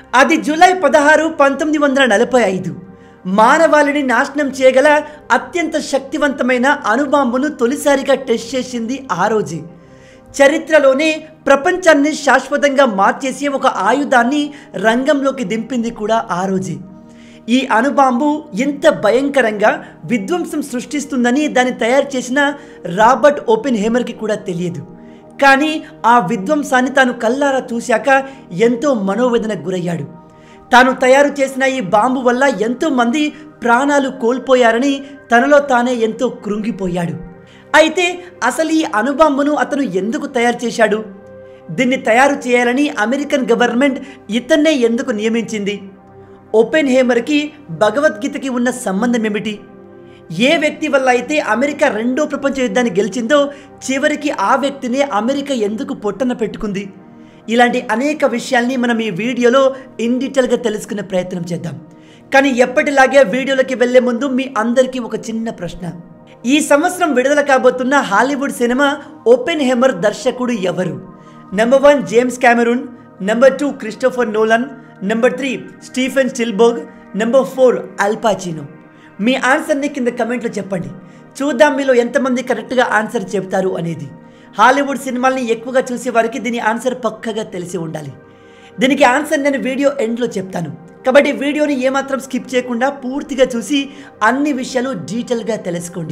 అది జూలై పదహారు పంతొమ్మిది వందల నలభై ఐదు మానవాళిని నాశనం చేయగల అత్యంత శక్తివంతమైన అణుబాంబును తొలిసారిగా టెస్ట్ చేసింది ఆ రోజే చరిత్రలోనే ప్రపంచాన్ని శాశ్వతంగా మార్చేసి ఒక ఆయుధాన్ని రంగంలోకి దింపింది కూడా ఆ రోజే ఈ అణుబాంబు ఎంత భయంకరంగా విధ్వంసం సృష్టిస్తుందని దాన్ని తయారు చేసిన రాబర్ట్ ఓపెన్ హేమర్కి కూడా తెలియదు కానీ ఆ విధ్వంసాన్ని తాను కల్లారా చూశాక ఎంతో మనోవేదనకు గురయ్యాడు తాను తయారు చేసిన ఈ బాంబు వల్ల ఎంతో మంది ప్రాణాలు కోల్పోయారని తనలో తానే ఎంతో కృంగిపోయాడు అయితే అసలు ఈ అణుబాంబును అతను ఎందుకు తయారు చేశాడు దీన్ని తయారు చేయాలని అమెరికన్ గవర్నమెంట్ ఇతన్నే ఎందుకు నియమించింది ఓపెన్ హేమర్కి భగవద్గీతకి ఉన్న సంబంధం ఏమిటి ఏ వ్యక్తి వల్ల అయితే అమెరికా రెండో ప్రపంచ యుద్ధాన్ని గెలిచిందో చివరికి ఆ వ్యక్తినే అమెరికా ఎందుకు పొట్టన పెట్టుకుంది ఇలాంటి అనేక విషయాల్ని మనం ఈ వీడియోలో ఇన్ డీటెయిల్గా తెలుసుకునే ప్రయత్నం చేద్దాం కానీ ఎప్పటిలాగే వీడియోలోకి వెళ్లే ముందు మీ అందరికీ ఒక చిన్న ప్రశ్న ఈ సంవత్సరం విడుదల కాబోతున్న హాలీవుడ్ సినిమా ఓపెన్ హెమర్ దర్శకుడు ఎవరు number one James Cameron number two Christopher Nolan number three Steven Spielberg number four Al Pacino మీ ఆన్సర్ని కింద కమెంట్లో చెప్పండి చూద్దాం మీలో ఎంతమంది కరెక్ట్గా ఆన్సర్ చెప్తారు అనేది హాలీవుడ్ సినిమాల్ని ఎక్కువగా చూసే వారికి దీని ఆన్సర్ పక్కగా తెలిసి ఉండాలి దీనికి ఆన్సర్ నేను వీడియో ఎండ్లో చెప్తాను కాబట్టి వీడియోని ఏమాత్రం స్కిప్ చేయకుండా పూర్తిగా చూసి అన్ని విషయాలు డీటెయిల్గా తెలుసుకోండి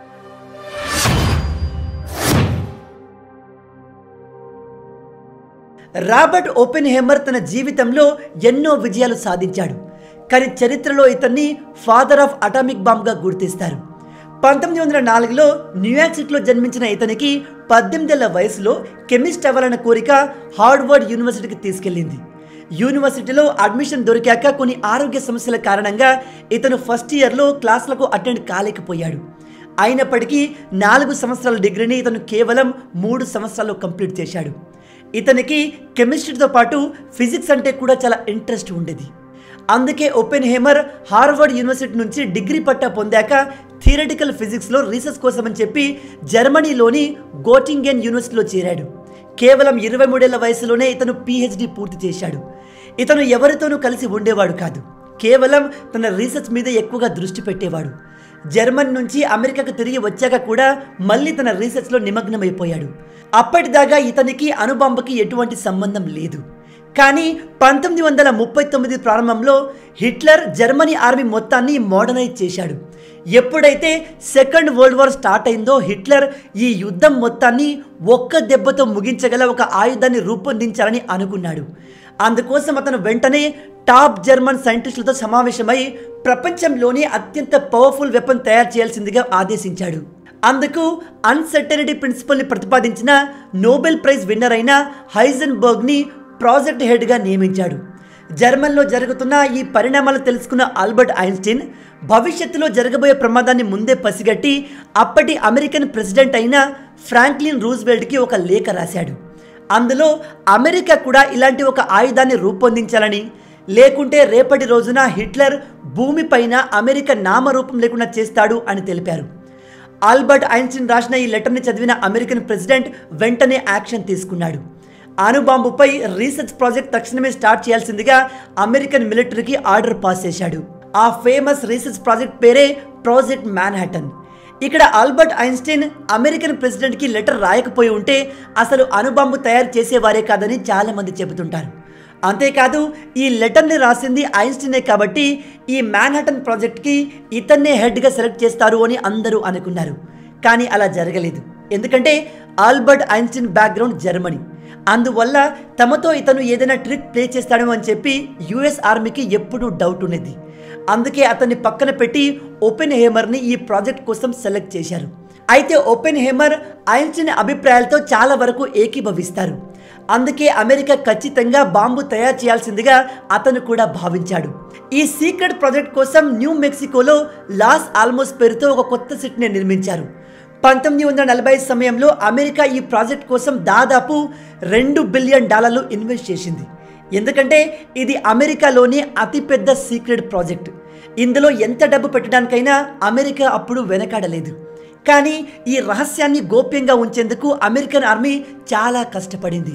రాబర్ట్ ఓపెన్ హేమర్ తన జీవితంలో ఎన్నో విజయాలు సాధించాడు కానీ చరిత్రలో ఇతన్ని ఫాదర్ ఆఫ్ అటామిక్ బాంబ్గా గుర్తిస్తారు పంతొమ్మిది వందల నాలుగులో న్యూయార్క్ సిటీలో జన్మించిన ఇతనికి పద్దెనిమిదేళ్ల వయసులో కెమిస్ట్ అవ్వాలన్న కోరిక హార్డ్వర్డ్ యూనివర్సిటీకి తీసుకెళ్ళింది యూనివర్సిటీలో అడ్మిషన్ దొరికాక కొన్ని ఆరోగ్య సమస్యల కారణంగా ఇతను ఫస్ట్ ఇయర్లో క్లాసులకు అటెండ్ కాలేకపోయాడు అయినప్పటికీ నాలుగు సంవత్సరాల డిగ్రీని ఇతను కేవలం మూడు సంవత్సరాల్లో కంప్లీట్ చేశాడు ఇతనికి కెమిస్ట్రీతో పాటు ఫిజిక్స్ అంటే కూడా చాలా ఇంట్రెస్ట్ ఉండేది అందుకే ఓపెన్ హేమర్ హార్వర్డ్ యూనివర్సిటీ నుంచి డిగ్రీ పట్టా పొందాక థియరటికల్ ఫిజిక్స్లో రీసెర్చ్ కోసమని చెప్పి జర్మనీలోని గోటింగెన్ యూనివర్సిటీలో చేరాడు కేవలం ఇరవై మూడేళ్ల వయసులోనే ఇతను పిహెచ్డి పూర్తి చేశాడు ఇతను ఎవరితోనూ కలిసి ఉండేవాడు కాదు కేవలం తన రీసెర్చ్ మీద ఎక్కువగా దృష్టి పెట్టేవాడు జర్మన్ నుంచి అమెరికాకు తిరిగి వచ్చాక కూడా మళ్ళీ తన రీసెర్చ్లో నిమగ్నమైపోయాడు అప్పటిదాకా ఇతనికి అణుబాంబకి ఎటువంటి సంబంధం లేదు కానీ పంతొమ్మిది వందల ముప్పై తొమ్మిది ప్రారంభంలో హిట్లర్ జర్మనీ ఆర్మీ మొత్తాన్ని మోడర్నైజ్ చేశాడు ఎప్పుడైతే సెకండ్ వరల్డ్ వార్ స్టార్ట్ అయిందో హిట్లర్ ఈ యుద్ధం మొత్తాన్ని ఒక్క దెబ్బతో ముగించగల ఒక ఆయుధాన్ని రూపొందించాలని అనుకున్నాడు అందుకోసం అతను వెంటనే టాప్ జర్మన్ సైంటిస్టులతో సమావేశమై ప్రపంచంలోనే అత్యంత పవర్ఫుల్ వెపన్ తయారు చేయాల్సిందిగా ఆదేశించాడు అందుకు అన్సర్టనిటీ ప్రిన్సిపల్ని ప్రతిపాదించిన నోబెల్ ప్రైజ్ విన్నర్ అయిన హైజన్బర్గ్ని ప్రాజెక్ట్ హెడ్గా నియమించాడు జర్మన్లో జరుగుతున్న ఈ పరిణామాలు తెలుసుకున్న ఆల్బర్ట్ ఐన్స్టీన్ భవిష్యత్తులో జరగబోయే ప్రమాదాన్ని ముందే పసిగట్టి అప్పటి అమెరికన్ ప్రెసిడెంట్ అయిన ఫ్రాంక్లిన్ రూజ్వెల్ట్కి ఒక లేఖ రాశాడు అందులో అమెరికా కూడా ఇలాంటి ఒక ఆయుధాన్ని రూపొందించాలని లేకుంటే రేపటి రోజున హిట్లర్ భూమిపైన అమెరికా నామరూపం లేకుండా చేస్తాడు అని తెలిపారు ఆల్బర్ట్ ఐన్స్టీన్ రాసిన ఈ లెటర్ని చదివిన అమెరికన్ ప్రెసిడెంట్ వెంటనే యాక్షన్ తీసుకున్నాడు అణుబాంబుపై రీసెర్చ్ ప్రాజెక్ట్ తక్షణమే స్టార్ట్ చేయాల్సిందిగా అమెరికన్ మిలిటరీకి ఆర్డర్ పాస్ చేశాడు ఆ ఫేమస్ రీసెర్చ్ ప్రాజెక్ట్ పేరే ప్రాజెక్ట్ మ్యాన్హాటన్ ఇక్కడ ఆల్బర్ట్ ఐన్స్టీన్ అమెరికన్ ప్రెసిడెంట్కి లెటర్ రాయకపోయి ఉంటే అసలు అణుబాంబు తయారు చేసేవారే కాదని చాలామంది చెబుతుంటారు అంతేకాదు ఈ లెటర్ని రాసింది ఐన్స్టీనే కాబట్టి ఈ మ్యాన్హటన్ ప్రాజెక్ట్కి ఇతన్నే హెడ్గా సెలెక్ట్ చేస్తారు అని అందరూ అనుకున్నారు కానీ అలా జరగలేదు ఎందుకంటే ఆల్బర్ట్ ఐన్స్టీన్ బ్యాక్గ్రౌండ్ జర్మనీ అందువల్ల తమతో ఇతను ఏదైనా ట్రిక్ ప్లే చేస్తాడేమో అని చెప్పి యుఎస్ ఆర్మీకి ఎప్పుడూ డౌట్ ఉండేది అందుకే అతన్ని పక్కన పెట్టి ఓపెన్ హేమర్ని ఈ ప్రాజెక్ట్ కోసం సెలెక్ట్ చేశారు అయితే ఓపెన్ హేమర్ ఐన్స్టీన్ అభిప్రాయాలతో చాలా వరకు ఏకీభవిస్తారు అందుకే అమెరికా ఖచ్చితంగా బాంబు తయారు చేయాల్సిందిగా అతను కూడా భావించాడు ఈ సీక్రెట్ ప్రాజెక్ట్ కోసం న్యూ మెక్సికోలో లాస్ ఆల్మోస్ పేరుతో ఒక కొత్త సిటీని నిర్మించారు పంతొమ్మిది వందల నలభై సమయంలో అమెరికా ఈ ప్రాజెక్ట్ కోసం దాదాపు రెండు బిలియన్ డాలర్లు ఇన్వెస్ట్ చేసింది ఎందుకంటే ఇది అమెరికాలోని అతిపెద్ద సీక్రెట్ ప్రాజెక్ట్ ఇందులో ఎంత డబ్బు పెట్టడానికైనా అమెరికా అప్పుడు వెనకాడలేదు కానీ ఈ రహస్యాన్ని గోప్యంగా ఉంచేందుకు అమెరికన్ ఆర్మీ చాలా కష్టపడింది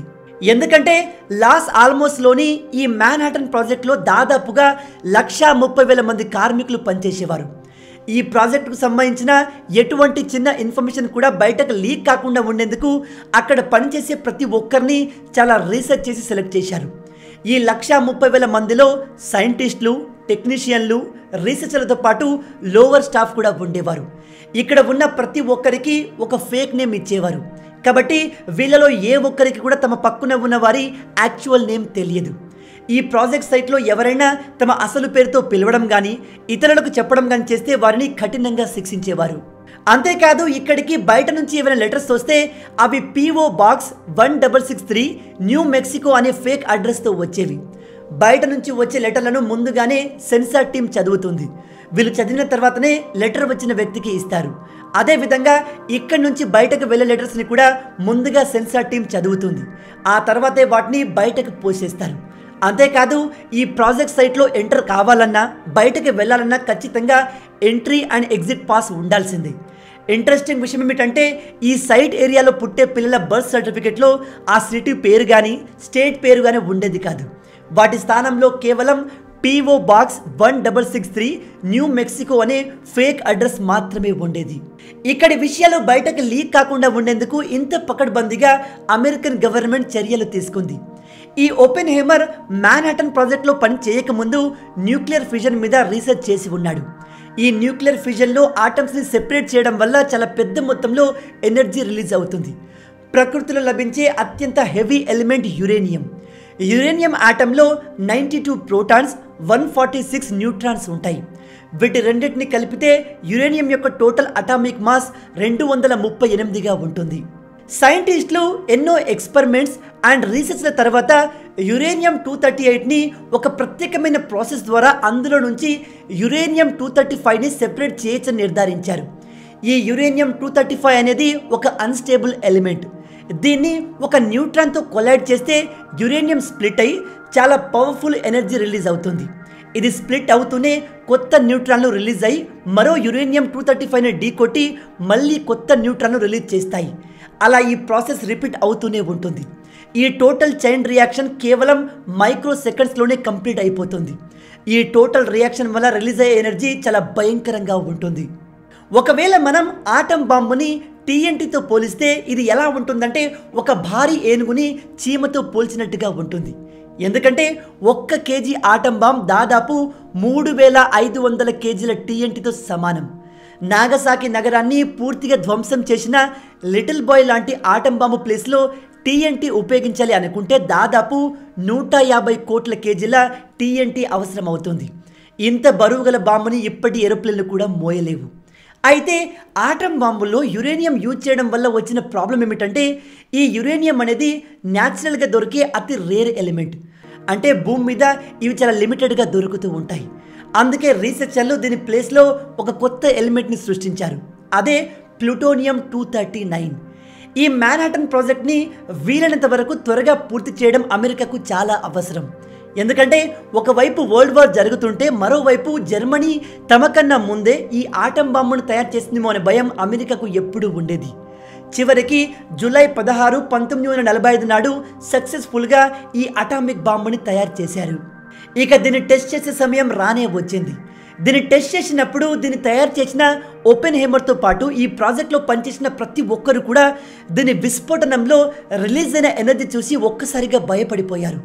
ఎందుకంటే లాస్ ఆల్మోస్లోని ఈ మ్యాన్హాటన్ ప్రాజెక్ట్లో దాదాపుగా లక్షా ముప్పై వేల మంది కార్మికులు పనిచేసేవారు ఈ ప్రాజెక్టుకు సంబంధించిన ఎటువంటి చిన్న ఇన్ఫర్మేషన్ కూడా బయటకు లీక్ కాకుండా ఉండేందుకు అక్కడ పనిచేసే ప్రతి ఒక్కరిని చాలా రీసెర్చ్ చేసి సెలెక్ట్ చేశారు ఈ లక్షా ముప్పై వేల మందిలో సైంటిస్టులు టెక్నీషియన్లు రీసెర్చర్లతో పాటు లోవర్ స్టాఫ్ కూడా ఉండేవారు ఇక్కడ ఉన్న ప్రతి ఒక్కరికి ఒక ఫేక్ నేమ్ ఇచ్చేవారు కాబట్టి వీళ్ళలో ఏ ఒక్కరికి కూడా తమ పక్కన ఉన్న వారి యాక్చువల్ నేమ్ తెలియదు ఈ ప్రాజెక్ట్ సైట్లో ఎవరైనా తమ అసలు పేరుతో పిలవడం కానీ ఇతరులకు చెప్పడం కానీ చేస్తే వారిని కఠినంగా శిక్షించేవారు అంతేకాదు ఇక్కడికి బయట నుంచి ఏమైనా లెటర్స్ వస్తే అవి PO box one double six three New Mexico అనే ఫేక్ అడ్రస్తో వచ్చేవి బయట నుంచి వచ్చే లెటర్లను ముందుగానే సెన్సార్ టీం చదువుతుంది వీళ్ళు చదివిన తర్వాతనే లెటర్ వచ్చిన వ్యక్తికి ఇస్తారు అదేవిధంగా ఇక్కడి నుంచి బయటకు వెళ్ళే లెటర్స్ని కూడా ముందుగా సెన్సార్ టీం చదువుతుంది ఆ తర్వాతే వాటిని బయటకు పోసేస్తారు అంతేకాదు ఈ ప్రాజెక్ట్ సైట్లో ఎంటర్ కావాలన్నా బయటకు వెళ్ళాలన్నా ఖచ్చితంగా ఎంట్రీ అండ్ ఎగ్జిట్ పాస్ ఉండాల్సిందే ఇంట్రెస్టింగ్ విషయం ఏమిటంటే ఈ సైట్ ఏరియాలో పుట్టే పిల్లల బర్త్ సర్టిఫికెట్లో ఆ సిటీ పేరు కానీ స్టేట్ పేరు కానీ ఉండేది కాదు వాటి స్థానంలో కేవలం PO box one double six three New Mexico అనే ఫేక్ అడ్రస్ మాత్రమే ఉండేది ఇక్కడి విషయాలు బయటకు లీక్ కాకుండా ఉండేందుకు ఇంత పకడ్బందీగా అమెరికన్ గవర్నమెంట్ చర్యలు తీసుకుంది ఈ ఓపెన్ హేమర్ మ్యాన్హాటన్ ప్రాజెక్ట్లో పని చేయకముందు న్యూక్లియర్ ఫిజన్ మీద రీసెర్చ్ చేసి ఉన్నాడు ఈ న్యూక్లియర్ ఫిజన్లో ఆటమ్స్ని సెపరేట్ చేయడం వల్ల చాలా పెద్ద మొత్తంలో ఎనర్జీ రిలీజ్ అవుతుంది ప్రకృతిలో లభించే అత్యంత హెవీ ఎలిమెంట్ యురేనియం యురేనియం ఆటంలో ninety two protons one forty six neutrons ఉంటాయి వీటి రెండింటిని కలిపితే యురేనియం యొక్క టోటల్ అటామిక్ మాస్ రెండు వందల ముప్పై ఎనిమిదిగా ఉంటుంది సైంటిస్టులు ఎన్నో ఎక్స్పెరిమెంట్స్ అండ్ రీసెర్చ్ల తర్వాత యురేనియం టూ థర్టీ ఎయిట్ని ఒక ప్రత్యేకమైన ప్రాసెస్ ద్వారా అందులో నుంచి యురేనియం టూ థర్టీ ఫైవ్ని సెపరేట్ చేయొచ్చని నిర్ధారించారు ఈ యురేనియం టూ థర్టీ ఫైవ్ అనేది ఒక అన్స్టేబుల్ ఎలిమెంట్ దీన్ని ఒక న్యూట్రాన్తో కొలైడ్ చేస్తే యురేనియం స్ప్లిట్ అయి చాలా పవర్ఫుల్ ఎనర్జీ రిలీజ్ అవుతుంది ఇది స్ప్లిట్ అవుతూనే కొత్త న్యూట్రాన్లు రిలీజ్ అయ్యి మరో యురేనియం టూ థర్టీ ఫైవ్ని ఢీ కొట్టి మళ్ళీ కొత్త న్యూట్రాన్లు రిలీజ్ చేస్తాయి అలా ఈ ప్రాసెస్ రిపీట్ అవుతూనే ఉంటుంది ఈ టోటల్ చైన్ రియాక్షన్ కేవలం మైక్రో సెకండ్స్లోనే కంప్లీట్ అయిపోతుంది ఈ టోటల్ రియాక్షన్ వల్ల రిలీజ్ అయ్యే ఎనర్జీ చాలా భయంకరంగా ఉంటుంది ఒకవేళ మనం ఆటం బాంబుని టీఎన్టీతో పోలిస్తే ఇది ఎలా ఉంటుందంటే ఒక భారీ ఏనుగుని చీమతో పోల్చినట్టుగా ఉంటుంది ఎందుకంటే ఒక్క కేజీ ఆటం బాంబ్ దాదాపు మూడు వేల ఐదు వందల కేజీల టీఎన్టీతో సమానం నాగసాకి నగరాన్ని పూర్తిగా ధ్వంసం చేసిన లిటిల్ బాయ్ లాంటి ఆటం బాంబు ప్లేస్లో టీఎన్టీ ఉపయోగించాలి అనుకుంటే దాదాపు నూట యాభై కోట్ల కేజీల టీఎన్టీ అవసరం అవుతుంది ఇంత బరువు గల బాంబుని ఇప్పటి ఏరోప్లేన్లు కూడా మోయలేవు అయితే ఆటం బాంబుల్లో యురేనియం యూజ్ చేయడం వల్ల వచ్చిన ప్రాబ్లం ఏమిటంటే ఈ యురేనియం అనేది న్యాచురల్గా దొరికే అతి రేర్ ఎలిమెంట్ అంటే భూమి మీద ఇవి చాలా లిమిటెడ్గా దొరుకుతూ ఉంటాయి అందుకే రీసెర్చర్లు దీని ప్లేస్లో ఒక కొత్త ఎలిమెంట్ని సృష్టించారు అదే ప్లూటోనియం టూ థర్టీ నైన్ ఈ మ్యాన్హాటన్ ప్రాజెక్ట్ని వీలైనంత వరకు త్వరగా పూర్తి చేయడం అమెరికాకు చాలా అవసరం ఎందుకంటే ఒకవైపు వరల్డ్ వార్ జరుగుతుంటే మరోవైపు జర్మనీ తమకన్నా ముందే ఈ ఆటం బాంబును తయారు చేసిందేమో అనే భయం అమెరికాకు ఎప్పుడూ ఉండేది చివరికి జూలై పదహారు పంతొమ్మిది వందల నలభై ఐదు నాడు సక్సెస్ఫుల్గా ఈ అటామిక్ బాంబుని తయారు చేశారు ఇక దీన్ని టెస్ట్ చేసే సమయం రానే వచ్చింది దీన్ని టెస్ట్ చేసినప్పుడు దీన్ని తయారు చేసిన ఓపెన్ హేమర్తో పాటు ఈ ప్రాజెక్ట్లో పనిచేసిన ప్రతి ఒక్కరు కూడా దీని విస్ఫోటనంలో రిలీజ్ అయిన ఎనర్జీ చూసి ఒక్కసారిగా భయపడిపోయారు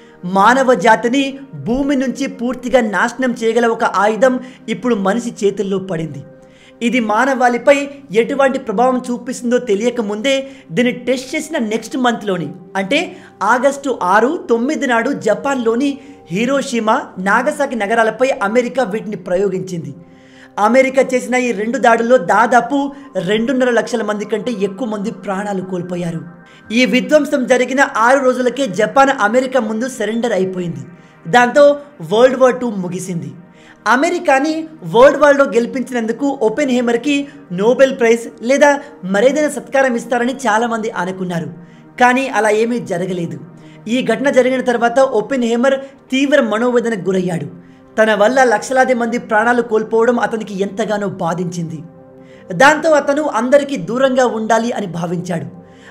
మానవ జాతిని భూమి నుంచి పూర్తిగా నాశనం చేయగల ఒక ఆయుధం ఇప్పుడు మనిషి చేతుల్లో పడింది ఇది మానవాళిపై ఎటువంటి ప్రభావం చూపిస్తుందో తెలియక ముందే దీన్ని టెస్ట్ చేసిన నెక్స్ట్ మంత్లోని అంటే ఆగస్టు ఆరు తొమ్మిది నాడు జపాన్లోని హీరోషిమా నాగసాకి నగరాలపై అమెరికా వీటిని ప్రయోగించింది అమెరికా చేసిన ఈ రెండు దాడుల్లో దాదాపు రెండున్నర లక్షల మంది కంటే ఎక్కువ మంది ప్రాణాలు కోల్పోయారు ఈ విధ్వంసం జరిగిన ఆరు రోజులకే జపాన్ అమెరికా ముందు సరెండర్ అయిపోయింది దాంతో వరల్డ్ వార్ టూ ముగిసింది అమెరికాని వరల్డ్ వార్లో గెలిపించినందుకు ఓపెన్ హేమర్కి నోబెల్ ప్రైజ్ లేదా మరేదైనా సత్కారం ఇస్తారని చాలామంది అనుకున్నారు కానీ అలా ఏమీ జరగలేదు ఈ ఘటన జరిగిన తర్వాత ఓపెన్ హేమర్ తీవ్ర మనోవేదనకు గురయ్యాడు తన వల్ల లక్షలాది మంది ప్రాణాలు కోల్పోవడం అతనికి ఎంతగానో బాధించింది దాంతో అతను అందరికీ దూరంగా ఉండాలి అని భావించాడు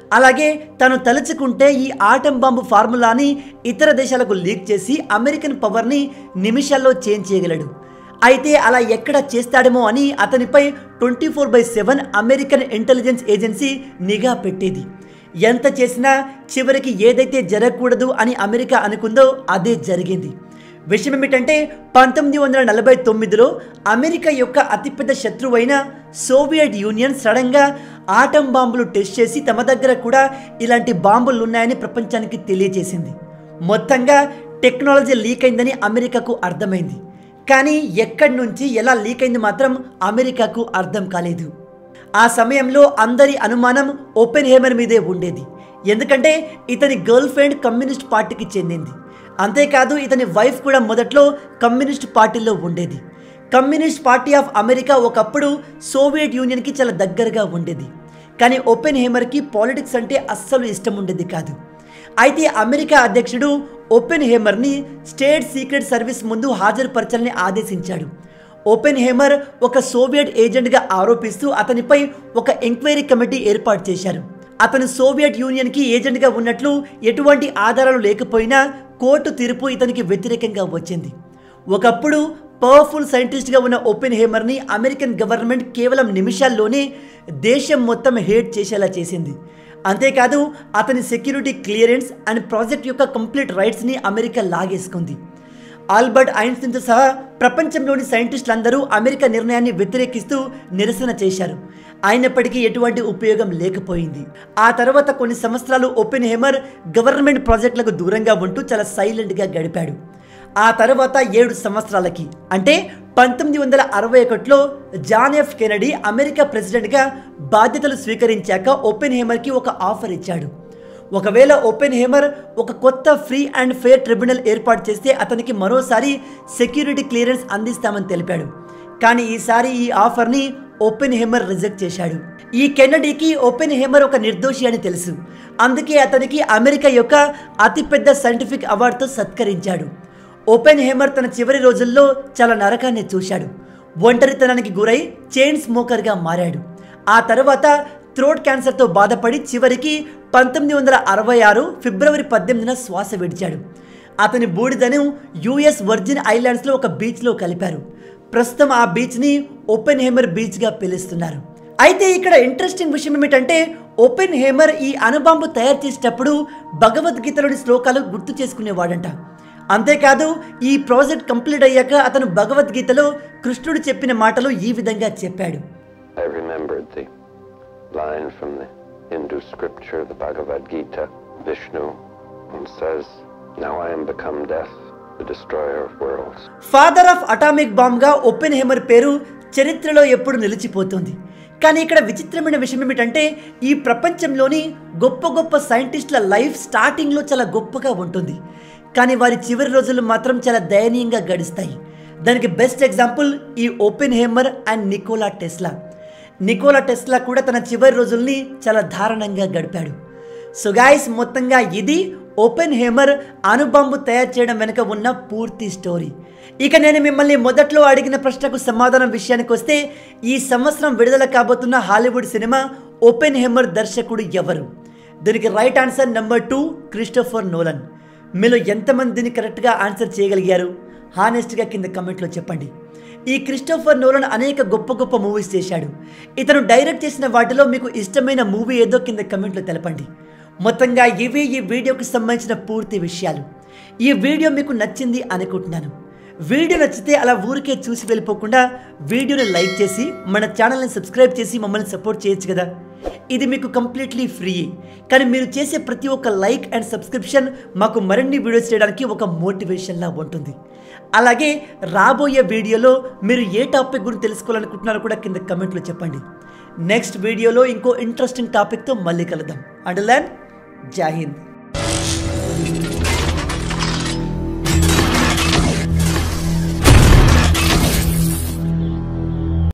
అలాగే తను తలుచుకుంటే ఈ ఆటం బాంబు ఫార్ములాని ఇతర దేశాలకు లీక్ చేసి అమెరికన్ పవర్ని నిమిషాల్లో చేంజ్ చేయగలడు అయితే అలా ఎక్కడ చేస్తాడేమో అని అతనిపై twenty four by seven American intelligence agency నిఘా పెట్టేది ఎంత చేసినా చివరికి ఏదైతే జరగకూడదు అని అమెరికా అనుకుందో అదే జరిగింది విషయం ఏమిటంటే పంతొమ్మిది వందల నలభై తొమ్మిదిలో అమెరికా యొక్క అతిపెద్ద శత్రువైన సోవియట్ యూనియన్ సడన్గా ఆటం బాంబులు టెస్ట్ చేసి తమ దగ్గర కూడా ఇలాంటి బాంబులు ఉన్నాయని ప్రపంచానికి తెలియజేసింది మొత్తంగా టెక్నాలజీ లీక్ అయిందని అమెరికాకు అర్థమైంది కానీ ఎక్కడి నుంచి ఎలా లీక్ అయింది మాత్రం అమెరికాకు అర్థం కాలేదు ఆ సమయంలో అందరి అనుమానం ఓపెన్ హేమర్ మీదే ఉండేది ఎందుకంటే ఇతని గర్ల్ ఫ్రెండ్ కమ్యూనిస్ట్ పార్టీకి చెందింది అంతేకాదు ఇతని వైఫ్ కూడా మొదట్లో కమ్యూనిస్ట్ పార్టీలో ఉండేది కమ్యూనిస్ట్ పార్టీ ఆఫ్ అమెరికా ఒకప్పుడు సోవియట్ యూనియన్కి చాలా దగ్గరగా ఉండేది కానీ ఓపెన్ హేమర్కి పాలిటిక్స్ అంటే అస్సలు ఇష్టం ఉండేది కాదు అయితే అమెరికా అధ్యక్షుడు ఓపెన్ హేమర్ని స్టేట్ సీక్రెట్ సర్వీస్ ముందు హాజరుపరచాలని ఆదేశించాడు ఓపెన్ హేమర్ ఒక సోవియట్ ఏజెంట్గా ఆరోపిస్తూ అతనిపై ఒక ఎంక్వైరీ కమిటీ ఏర్పాటు చేశారు అతను సోవియట్ యూనియన్కి ఏజెంట్గా ఉన్నట్లు ఎటువంటి ఆధారాలు లేకపోయినా కోర్టు తీర్పు ఇతనికి వ్యతిరేకంగా వచ్చింది ఒకప్పుడు పవర్ఫుల్ సైంటిస్ట్గా ఉన్న ఓపెన్ హేమర్ని అమెరికన్ గవర్నమెంట్ కేవలం నిమిషాల్లోనే దేశం మొత్తం హేట్ చేసేలా చేసింది అంతేకాదు అతని సెక్యూరిటీ క్లియరెన్స్ అండ్ ప్రాజెక్ట్ యొక్క కంప్లీట్ రైట్స్ని అమెరికా లాగేసుకుంది ఆల్బర్ట్ ఐన్స్టీన్తో సహా ప్రపంచంలోని సైంటిస్టులందరూ అమెరికా నిర్ణయాన్ని వ్యతిరేకిస్తూ నిరసన చేశారు అయినప్పటికీ ఎటువంటి ఉపయోగం లేకపోయింది ఆ తర్వాత కొన్ని సంవత్సరాలు ఓపెన్ హేమర్ గవర్నమెంట్ ప్రాజెక్టులకు దూరంగా ఉంటూ చాలా సైలెంట్గా గడిపాడు ఆ తర్వాత ఏడు సంవత్సరాలకి అంటే పంతొమ్మిది వందల అరవై ఒకటిలో జాన్ ఎఫ్ కెనడీ అమెరికా ప్రెసిడెంట్గా బాధ్యతలు స్వీకరించాక ఓపెన్ హేమర్కి ఒక ఆఫర్ ఇచ్చాడు ఒకవేళ ఓపెన్ హేమర్ ఒక కొత్త ఫ్రీ అండ్ ఫెయిర్ ట్రిబ్యునల్ ఏర్పాటు చేస్తే అతనికి మరోసారి సెక్యూరిటీ క్లియరెన్స్ అందిస్తామని తెలిపాడు కానీ ఈసారి ఈ ఆఫర్ని ఓపెన్ హేమర్ రిజెక్ట్ చేశాడు ఈ కెన్నడీకి ఓపెన్ హేమర్ ఒక నిర్దోషి అని తెలుసు అందుకే అతనికి అమెరికా యొక్క అతిపెద్ద సైంటిఫిక్ అవార్డుతో సత్కరించాడు ఓపెన్ హేమర్ తన చివరి రోజుల్లో చాలా నరకాన్ని చూశాడు ఒంటరితనానికి గురై చైన్ స్మోకర్గా మారాడు ఆ తర్వాత థ్రోట్ క్యాన్సర్తో బాధపడి చివరికి పంతొమ్మిది వందల అరవై ఆరు ఫిబ్రవరి పద్దెనిమిదిన శ్వాస విడిచాడు అతని బూడిదను యుఎస్ వర్జిన్ ఐలాండ్స్లో ఒక బీచ్లో కలిపారు ప్రస్తుతం ఆ బీచ్ని ఓపెన్ హేమర్ బీచ్గా పిలుస్తున్నారు అయితే ఇక్కడ ఇంట్రెస్టింగ్ విషయం ఏమిటంటే ఓపెన్ హేమర్ ఈ అణుబాంబు తయారు చేసేటప్పుడు భగవద్గీతలోని శ్లోకాలు గుర్తు చేసుకునేవాడంట అంతేకాదు ఈ ప్రాజెక్ట్ కంప్లీట్ అయ్యాక అతను భగవద్గీతలో కృష్ణుడు చెప్పిన మాటలు ఈ విధంగా చెప్పాడు I remembered the line from the Hindu scripture, the Bhagavad Gita, Vishnu, and says, Now I am become death, the destroyer of worlds. Father of atomic బాంబ్గా ఓపెన్ హేమర్ పేరు చరిత్రలో ఎప్పుడు నిలిచిపోతుంది కానీ ఇక్కడ విచిత్రమైన విషయం ఏమిటంటే ఈ ప్రపంచంలోని గొప్ప గొప్ప సైంటిస్టుల లైఫ్ స్టార్టింగ్లో చాలా గొప్పగా ఉంటుంది కానీ వారి చివరి రోజులు మాత్రం చాలా దయనీయంగా గడుస్తాయి దానికి బెస్ట్ ఎగ్జాంపుల్ ఈ Oppenheimer and Nikola Tesla Nikola Tesla కూడా తన చివరి రోజుల్ని చాలా దారుణంగా గడిపాడు సో గాయస్ మొత్తంగా ఇది ఓపెన్ హేమర్ అణుబాంబు తయారు చేయడం వెనుక ఉన్న పూర్తి స్టోరీ ఇక నేను మిమ్మల్ని మొదట్లో అడిగిన ప్రశ్నకు సమాధానం విషయానికి వస్తే ఈ సంవత్సరం విడుదల కాబోతున్న హాలీవుడ్ సినిమా ఓపెన్ హేమర్ దర్శకుడు ఎవరు దీనికి right answer number two Christopher Nolan మీలో ఎంతమంది దీన్ని కరెక్ట్గా ఆన్సర్ చేయగలిగారు హానెస్ట్గా కింద కమెంట్లో చెప్పండి ఈ క్రిస్టోఫర్ నోలన్ అనేక గొప్ప గొప్ప మూవీస్ చేశాడు ఇతను డైరెక్ట్ చేసిన వాటిలో మీకు ఇష్టమైన మూవీ ఏదో కింద కమెంట్లో తెలపండి మొత్తంగా ఇవి ఈ వీడియోకి సంబంధించిన పూర్తి విషయాలు ఈ వీడియో మీకు నచ్చింది అనుకుంటున్నాను వీడియో నచ్చితే అలా ఊరికే చూసి వెళ్ళిపోకుండా వీడియోని లైక్ చేసి మన ఛానల్ని సబ్స్క్రైబ్ చేసి మమ్మల్ని సపోర్ట్ చేయొచ్చు కదా ఇది మీకు కంప్లీట్లీ ఫ్రీ కానీ మీరు చేసే ప్రతి ఒక్క లైక్ అండ్ సబ్స్క్రిప్షన్ మాకు మరిన్ని వీడియోస్ చేయడానికి ఒక మోటివేషన్లా ఉంటుంది అలాగే రాబోయే వీడియోలో మీరు ఏ టాపిక్ గురించి తెలుసుకోవాలనుకుంటున్నారో కూడా కింద కమెంట్లో చెప్పండి నెక్స్ట్ వీడియోలో ఇంకో ఇంట్రెస్టింగ్ టాపిక్తో మళ్ళీ కలుద్దాం అండ్ జై హింద్